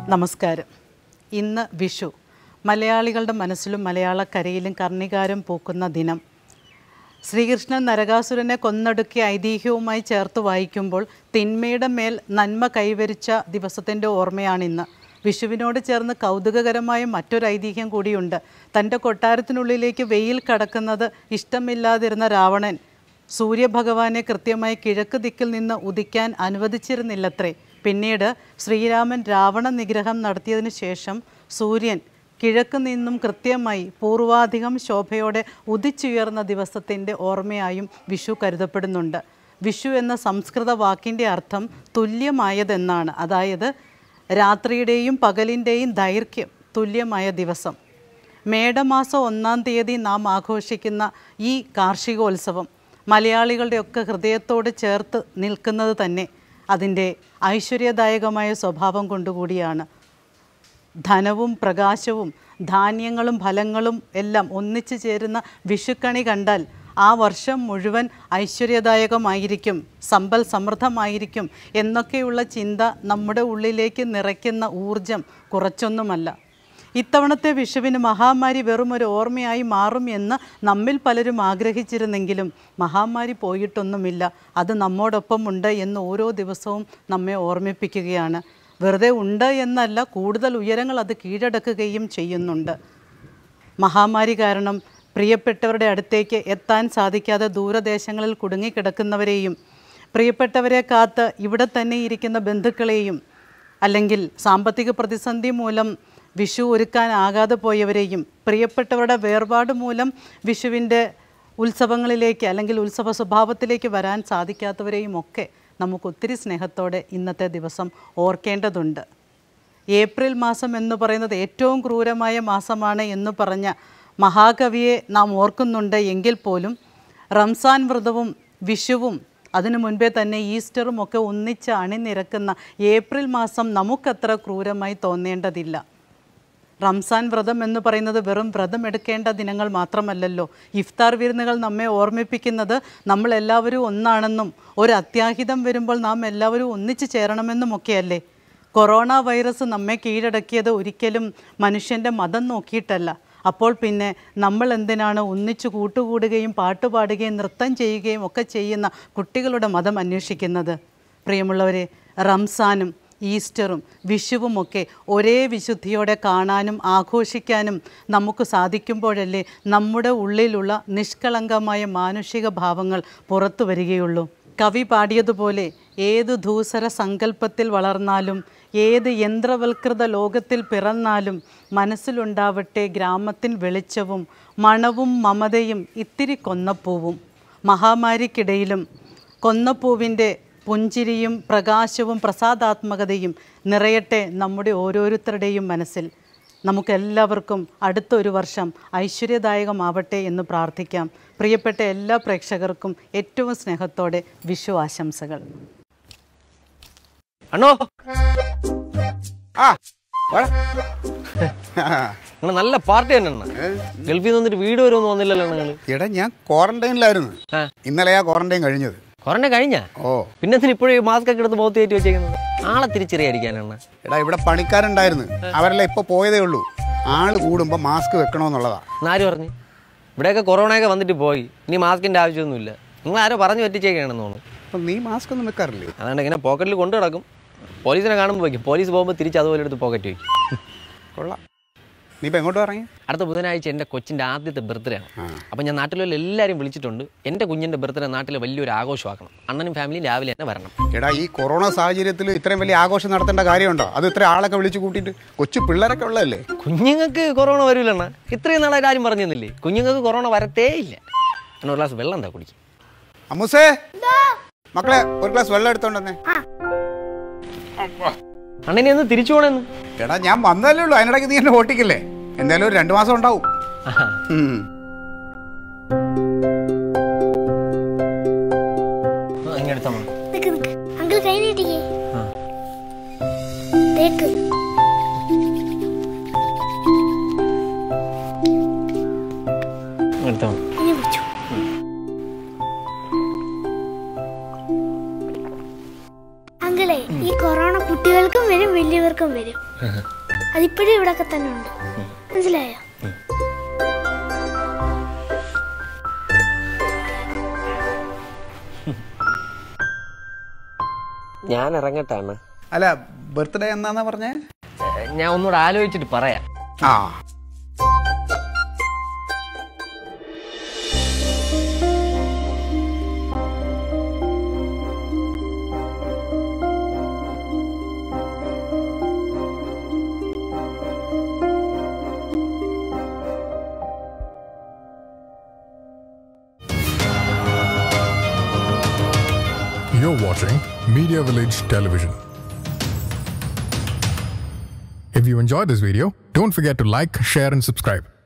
നമസ്കാരം ഇന്ന് വിഷു മലയാളികളുടെ മനസ്സിലും മലയാളക്കരയിലും കർണികാരം പൂക്കുന്ന ദിനം ശ്രീകൃഷ്ണൻ നരകാസുരനെ കൊന്നൊടുക്കിയ ഐതിഹ്യവുമായി ചേർത്ത് വായിക്കുമ്പോൾ തിന്മയുടെ മേൽ നന്മ കൈവരിച്ച ദിവസത്തിൻ്റെ ഓർമ്മയാണിന്ന് വിഷുവിനോട് ചേർന്ന് കൗതുകകരമായ മറ്റൊരു ഐതിഹ്യം കൂടിയുണ്ട് തൻ്റെ കൊട്ടാരത്തിനുള്ളിലേക്ക് വെയിൽ കടക്കുന്നത് ഇഷ്ടമില്ലാതിരുന്ന രാവണൻ സൂര്യഭഗവാനെ കൃത്യമായി കിഴക്ക് ദിക്കിൽ നിന്ന് ഉദിക്കാൻ അനുവദിച്ചിരുന്നില്ലത്രേ പിന്നീട് ശ്രീരാമൻ രാവണ നിഗ്രഹം നടത്തിയതിനു ശേഷം സൂര്യൻ കിഴക്ക് നിന്നും കൃത്യമായി പൂർവാധികം ശോഭയോടെ ഉദിച്ചുയർന്ന ദിവസത്തിൻ്റെ ഓർമ്മയായും വിഷു കരുതപ്പെടുന്നുണ്ട് വിഷു എന്ന സംസ്കൃത വാക്കിൻ്റെ അർത്ഥം തുല്യമായതെന്നാണ് അതായത് രാത്രിയുടെയും പകലിൻ്റെയും ദൈർഘ്യം തുല്യമായ ദിവസം മേടമാസം ഒന്നാം തീയതി നാം ആഘോഷിക്കുന്ന ഈ കാർഷികോത്സവം മലയാളികളുടെയൊക്കെ ഹൃദയത്തോട് ചേർത്ത് നിൽക്കുന്നത് തന്നെ അതിൻ്റെ ഐശ്വര്യദായകമായ സ്വഭാവം കൊണ്ടുകൂടിയാണ് ധനവും പ്രകാശവും ധാന്യങ്ങളും ഫലങ്ങളും എല്ലാം ഒന്നിച്ചു ചേരുന്ന വിഷുക്കണി കണ്ടാൽ ആ വർഷം മുഴുവൻ ഐശ്വര്യദായകമായിരിക്കും സമ്പൽ സമൃദ്ധമായിരിക്കും എന്നൊക്കെയുള്ള ചിന്ത നമ്മുടെ ഉള്ളിലേക്ക് നിറയ്ക്കുന്ന ഊർജം കുറച്ചൊന്നുമല്ല ഇത്തവണത്തെ വിഷുവിന് മഹാമാരി വെറും ഒരു ഓർമ്മയായി മാറും എന്ന് നമ്മിൽ പലരും ആഗ്രഹിച്ചിരുന്നെങ്കിലും മഹാമാരി പോയിട്ടൊന്നുമില്ല അത് നമ്മോടൊപ്പം ഉണ്ട് എന്ന് ഓരോ ദിവസവും നമ്മെ ഓർമ്മിപ്പിക്കുകയാണ് വെറുതെ ഉണ്ട് എന്നല്ല കൂടുതൽ ഉയരങ്ങൾ അത് കീഴടക്കുകയും ചെയ്യുന്നുണ്ട് മഹാമാരി കാരണം പ്രിയപ്പെട്ടവരുടെ അടുത്തേക്ക് എത്താൻ സാധിക്കാതെ ദൂരദേശങ്ങളിൽ കുടുങ്ങിക്കിടക്കുന്നവരെയും പ്രിയപ്പെട്ടവരെ കാത്ത് ഇവിടെ തന്നെ ഇരിക്കുന്ന ബന്ധുക്കളെയും അല്ലെങ്കിൽ സാമ്പത്തിക പ്രതിസന്ധി മൂലം വിഷു ഒരുക്കാനാകാതെ പോയവരെയും പ്രിയപ്പെട്ടവരുടെ വേർപാട് മൂലം വിഷുവിൻ്റെ ഉത്സവങ്ങളിലേക്ക് അല്ലെങ്കിൽ ഉത്സവ സ്വഭാവത്തിലേക്ക് വരാൻ സാധിക്കാത്തവരെയും ഒക്കെ നമുക്ക് ഒത്തിരി സ്നേഹത്തോടെ ഇന്നത്തെ ദിവസം ഓർക്കേണ്ടതുണ്ട് ഏപ്രിൽ മാസം എന്ന് പറയുന്നത് ഏറ്റവും ക്രൂരമായ മാസമാണ് എന്ന് പറഞ്ഞ മഹാകവിയെ നാം ഓർക്കുന്നുണ്ട് എങ്കിൽ പോലും റംസാൻ വ്രതവും വിഷുവും അതിനു മുൻപേ തന്നെ ഈസ്റ്ററും ഒക്കെ ഒന്നിച്ച് അണിനിരക്കുന്ന ഏപ്രിൽ മാസം നമുക്കത്ര ക്രൂരമായി തോന്നേണ്ടതില്ല റംസാൻ വ്രതം എന്ന് പറയുന്നത് വെറും വ്രതം എടുക്കേണ്ട ദിനങ്ങൾ മാത്രമല്ലല്ലോ ഇഫ്താർ വിരുന്നുകൾ നമ്മെ ഓർമ്മിപ്പിക്കുന്നത് നമ്മൾ എല്ലാവരും ഒന്നാണെന്നും ഒരു അത്യാഹിതം വരുമ്പോൾ നാം എല്ലാവരും ഒന്നിച്ചു ചേരണമെന്നുമൊക്കെയല്ലേ കൊറോണ വൈറസ് നമ്മെ കീഴടക്കിയത് ഒരിക്കലും മനുഷ്യൻ്റെ മതം നോക്കിയിട്ടല്ല അപ്പോൾ പിന്നെ നമ്മൾ എന്തിനാണ് ഒന്നിച്ചു കൂട്ടുകൂടുകയും പാട്ടുപാടുകയും നൃത്തം ചെയ്യുകയും ഒക്കെ ചെയ്യുന്ന കുട്ടികളുടെ മതം അന്വേഷിക്കുന്നത് പ്രിയമുള്ളവരെ റംസാനും ഈസ്റ്ററും വിഷുവുമൊക്കെ ഒരേ വിശുദ്ധിയോടെ കാണാനും ആഘോഷിക്കാനും നമുക്ക് സാധിക്കുമ്പോഴല്ലേ നമ്മുടെ ഉള്ളിലുള്ള നിഷ്കളങ്കമായ മാനുഷിക ഭാവങ്ങൾ പുറത്തു വരികയുള്ളൂ കവി പാടിയതുപോലെ ഏത് ധൂസര സങ്കല്പത്തിൽ വളർന്നാലും ഏത് യന്ത്രവൽകൃത ലോകത്തിൽ പിറന്നാലും മനസ്സിലുണ്ടാവട്ടെ ഗ്രാമത്തിൻ വെളിച്ചവും മണവും മമതയും ഇത്തിരി കൊന്നപ്പൂവും മഹാമാരിക്കിടയിലും കൊന്നപ്പൂവിൻ്റെ പുഞ്ചിരിയും പ്രകാശവും പ്രസാദാത്മകതയും നിറയട്ടെ നമ്മുടെ ഓരോരുത്തരുടെയും മനസ്സിൽ നമുക്കെല്ലാവർക്കും അടുത്തൊരു വർഷം ഐശ്വര്യദായകമാവട്ടെ എന്ന് പ്രാർത്ഥിക്കാം പ്രിയപ്പെട്ട എല്ലാ പ്രേക്ഷകർക്കും ഏറ്റവും സ്നേഹത്തോടെ വിഷു ആശംസകൾ അണ്ണോ ആ വാ. നിങ്ങൾ നല്ല പാർട്ടി തന്നെ അണ്ണ ഗൾഫിൽ നിന്ന് വന്നിട്ട് വീട് വരെ ഒന്നും വന്നില്ലല്ലോ നിങ്ങൾ എടാ ഞാൻ ക്വാറന്റൈനിലായിരുന്നു ആ. ഇന്നലെയാ ക്വാറന്റൈൻ കഴിഞ്ഞത് കൊറോണ കഴിഞ്ഞ ഓ പിന്നെ എന്തിനാ ഇപ്പോഴും മാസ്ക് ഒക്കെ എടുത്ത് മുഖത്ത് കയറ്റി വെച്ചേക്കുന്നത് ആളെ തിരിച്ചറിയാതിരിക്കാനാണ് എടാ ഇവിടെ പണിക്കാരുണ്ടായിരുന്നു അവരെല്ലാം ഇപ്പൊ പോയതേ ഉള്ളൂ ആള് കൂടുമ്പോ മാസ്ക് വെക്കണമെന്നുള്ളതാ ആര് പറഞ്ഞു ഇവിടെയൊക്കെ കൊറോണയൊക്കെ വന്നിട്ട് പോയി ഇനി മാസ്കിന്റെ ആവശ്യമൊന്നുമില്ല നിങ്ങൾ ആരോ പറഞ്ഞു പറ്റിച്ചേക്കാണെന്ന് തോന്നുന്നു അപ്പൊ നീ മാസ്ക് ഒന്നും വെക്കാറില്ലേ അതുകൊണ്ട് ഇങ്ങനെ പോക്കറ്റിൽ കൊണ്ടു കിടക്കും പോലീസിനെ കാണുമ്പോൾ വയ്ക്കും പോലീസ് പോകുമ്പോൾ തിരിച്ച് അതുപോലെ എടുത്ത് പോക്കറ്റ് വയ്ക്കും കൊള്ളാം നീ ഇപ്പൊ എങ്ങോട്ട് ഇറങ്ങി അടുത്ത ബുധനാഴ്ച എൻ്റെ കൊച്ചിൻ്റെ ആദ്യത്തെ ബർത്ത്ഡേ ആണ് ആ. അപ്പം ഞാൻ നാട്ടിലുള്ള എല്ലാവരും വിളിച്ചിട്ടുണ്ട് എൻ്റെ കുഞ്ഞിൻ്റെ ബർത്ത്ഡേ നാട്ടിൽ വലിയൊരു ആഘോഷമാക്കണം അണ്ണനും ഫാമിലിയും രാവിലെ തന്നെ വരണം എടാ ഈ കൊറോണ സാഹചര്യത്തിൽ ഇത്രയും വലിയ ആഘോഷം നടത്തേണ്ട കാര്യമുണ്ടോ അത് ഇത്ര ആളൊക്കെ വിളിച്ചു കൂട്ടിയിട്ട് കൊച്ചു പിള്ളേരൊക്കെ ഉള്ളതല്ലേ കുഞ്ഞുങ്ങൾക്ക് കൊറോണ വരില്ലണ്ണ ഇത്രയും നാളായിട്ട് ആരും പറഞ്ഞു തന്നില്ലേ കുഞ്ഞുങ്ങൾക്ക് കൊറോണ വരത്തേ ഇല്ല എന്നാ ഒരു ഗ്ലാസ് വെള്ളം എന്താ കുടിക്കും അമ്മുസേ മക്കളെ ഒരു ഗ്ലാസ് വെള്ളം എടുത്തോണ്ടെന്നേ അണ്ണനെ ഒന്ന് തിരിച്ചു പോണെന്ന് എടാ ഞാൻ വന്നതല്ലേ ഉള്ളൂ അതിനിടയ്ക്ക് നീ എന്നെ ഓട്ടിക്കില്ലേ എന്തായാലും ഒരു രണ്ടു മാസം ഉണ്ടാവും ഉം. ഇങ്ങെടുത്ത നിക്ക് നിക്ക് അങ്കിൾ കൈ നീട്ടിക്കേ തേക്ക് എടുത്തോ ഇനി പിടിച്ചു അങ്കിളെ ഈ കൊറോണ കുട്ടികൾക്കും വരും വലിയവർക്കും ഉറക്കം വരും അതിപ്പോഴും ഇവിടൊക്കെ തന്നെ ഉണ്ട് മനസ്സിലായോ ഞാൻ ഇറങ്ങട്ടെ അണ്ണ അല്ല ബർത്ത്ഡേ എന്നാന്നാ പറഞ്ഞേ ഞാൻ ഒന്നുകൂടെ ആലോചിച്ചിട്ട് പറയാം ആ You're watching Media Village Television. If you enjoyed this video, don't forget to like, share, and subscribe.